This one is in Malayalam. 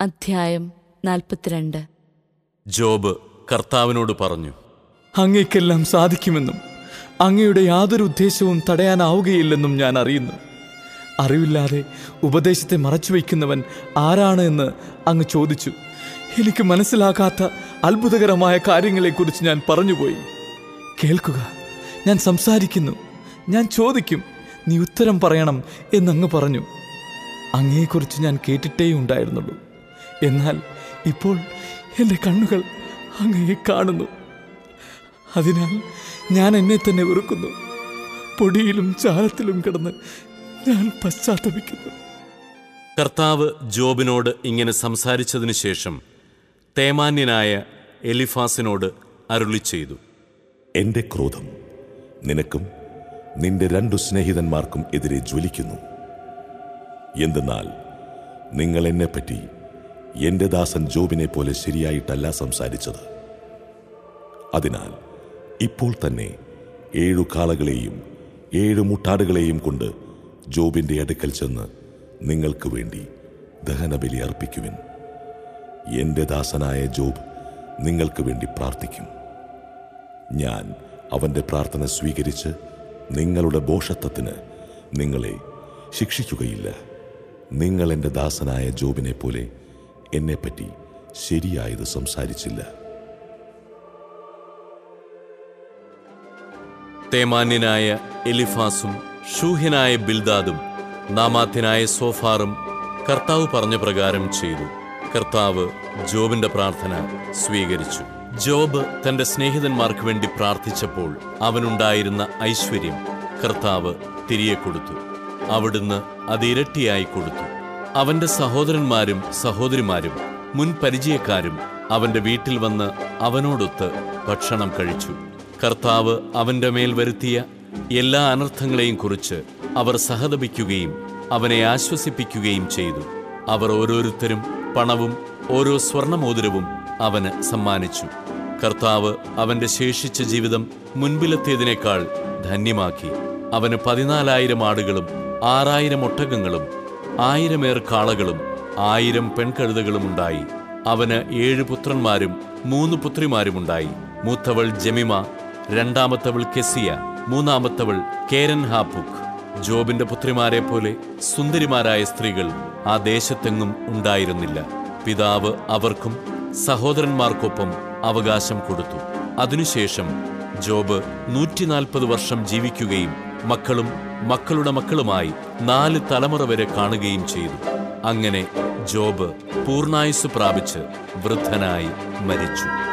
അധ്യായം നാൽപ്പത്തിരണ്ട് ജോബ് കർത്താവിനോട് പറഞ്ഞു അങ്ങയ്ക്കെല്ലാം സാധിക്കുമെന്നും അങ്ങയുടെ യാതൊരു ഉദ്ദേശവും തടയാനാവുകയില്ലെന്നും ഞാൻ അറിയുന്നു അറിവില്ലാതെ ഉപദേശത്തെ മറച്ചുവെക്കുന്നവൻ ആരാണ് എന്ന് അങ്ങ് ചോദിച്ചു എനിക്ക് മനസ്സിലാകാത്ത അത്ഭുതകരമായ കാര്യങ്ങളെക്കുറിച്ച് ഞാൻ പറഞ്ഞുപോയി കേൾക്കുക ഞാൻ സംസാരിക്കുന്നു ഞാൻ ചോദിക്കും നീ ഉത്തരം പറയണം എന്നങ്ങ് പറഞ്ഞു അങ്ങയെക്കുറിച്ച് ഞാൻ കേട്ടിട്ടേ ഉണ്ടായിരുന്നുള്ളൂ എന്നാൽ ഇപ്പോൾ എൻ്റെ കണ്ണുകൾ അങ്ങയെ കാണുന്നു അതിനാൽ ഞാൻ എന്നെ തന്നെ വെറുക്കുന്നു പൊടിയിലും ചാരത്തിലും കിടന്ന് ഞാൻ പശ്ചാത്തപിക്കുന്നു കർത്താവ് ജോബിനോട് ഇങ്ങനെ സംസാരിച്ചതിനു ശേഷം തേമാന്യനായ എലിഫാസിനോട് അരുളി ചെയ്തു എന്റെ ക്രോധം നിനക്കും നിന്റെ രണ്ടു സ്നേഹിതന്മാർക്കും എതിരെ ജ്വലിക്കുന്നു എന്തെന്നാൽ നിങ്ങൾ എന്നെപ്പറ്റി എന്റെ ദാസൻ ജോബിനെ പോലെ ശരിയായിട്ടല്ല സംസാരിച്ചത് അതിനാൽ ഇപ്പോൾ തന്നെ ഏഴു കാളകളെയും ഏഴു മുട്ടാടുകളെയും കൊണ്ട് ജോബിന്റെ അടുക്കൽ ചെന്ന് നിങ്ങൾക്ക് വേണ്ടി ദഹനബലി അർപ്പിക്കുവിൻ എന്റെ ദാസനായ ജോബ് നിങ്ങൾക്ക് വേണ്ടി പ്രാർത്ഥിക്കും ഞാൻ അവന്റെ പ്രാർത്ഥന സ്വീകരിച്ച് നിങ്ങളുടെ ബോഷത്വത്തിന് നിങ്ങളെ ശിക്ഷിക്കുകയില്ല നിങ്ങൾ എൻ്റെ ദാസനായ ജോബിനെ പോലെ എന്നെപ്പറ്റി ശരിയായത് സംസാരിച്ചില്ല തേമാന്യനായ എലിഫാസും ഷൂഹ്യനായ ബിൽദാദും നാമാത്യനായ സോഫാറും കർത്താവ് പറഞ്ഞ പ്രകാരം ചെയ്തു കർത്താവ് ജോബിന്റെ പ്രാർത്ഥന സ്വീകരിച്ചു ജോബ് തന്റെ സ്നേഹിതന്മാർക്ക് വേണ്ടി പ്രാർത്ഥിച്ചപ്പോൾ അവനുണ്ടായിരുന്ന ഐശ്വര്യം കർത്താവ് തിരികെ കൊടുത്തു അവിടുന്ന് അത് ഇരട്ടിയായി കൊടുത്തു അവന്റെ സഹോദരന്മാരും സഹോദരിമാരും മുൻ പരിചയക്കാരും അവന്റെ വീട്ടിൽ വന്ന് അവനോടൊത്ത് ഭക്ഷണം കഴിച്ചു കർത്താവ് അവന്റെ മേൽ വരുത്തിയ എല്ലാ അനർത്ഥങ്ങളെയും കുറിച്ച് അവർ സഹതപിക്കുകയും അവനെ ആശ്വസിപ്പിക്കുകയും ചെയ്തു അവർ ഓരോരുത്തരും പണവും ഓരോ സ്വർണമോതിരവും അവന് സമ്മാനിച്ചു കർത്താവ് അവന്റെ ശേഷിച്ച ജീവിതം മുൻപിലത്തേതിനേക്കാൾ ധന്യമാക്കി അവന് പതിനാലായിരം ആടുകളും ആറായിരം ഒട്ടകങ്ങളും ആയിരമേർ കാളകളും ആയിരം പെൺകഴുതകളും ഉണ്ടായി അവന് ഏഴ് പുത്രന്മാരും മൂന്ന് പുത്രിമാരുമുണ്ടായി മൂത്തവൾ ജമിമ രണ്ടാമത്തവൾ കെസിയ മൂന്നാമത്തവൾ കേരൻ ഹാപ്പുക്ക് ജോബിന്റെ പുത്രിമാരെ പോലെ സുന്ദരിമാരായ സ്ത്രീകൾ ആ ദേശത്തെങ്ങും ഉണ്ടായിരുന്നില്ല പിതാവ് അവർക്കും സഹോദരന്മാർക്കൊപ്പം അവകാശം കൊടുത്തു അതിനുശേഷം ജോബ് നൂറ്റിനാൽപ്പത് വർഷം ജീവിക്കുകയും മക്കളും മക്കളുടെ മക്കളുമായി നാല് തലമുറ വരെ കാണുകയും ചെയ്തു അങ്ങനെ ജോബ് പൂർണായുസ് പ്രാപിച്ച് വൃദ്ധനായി മരിച്ചു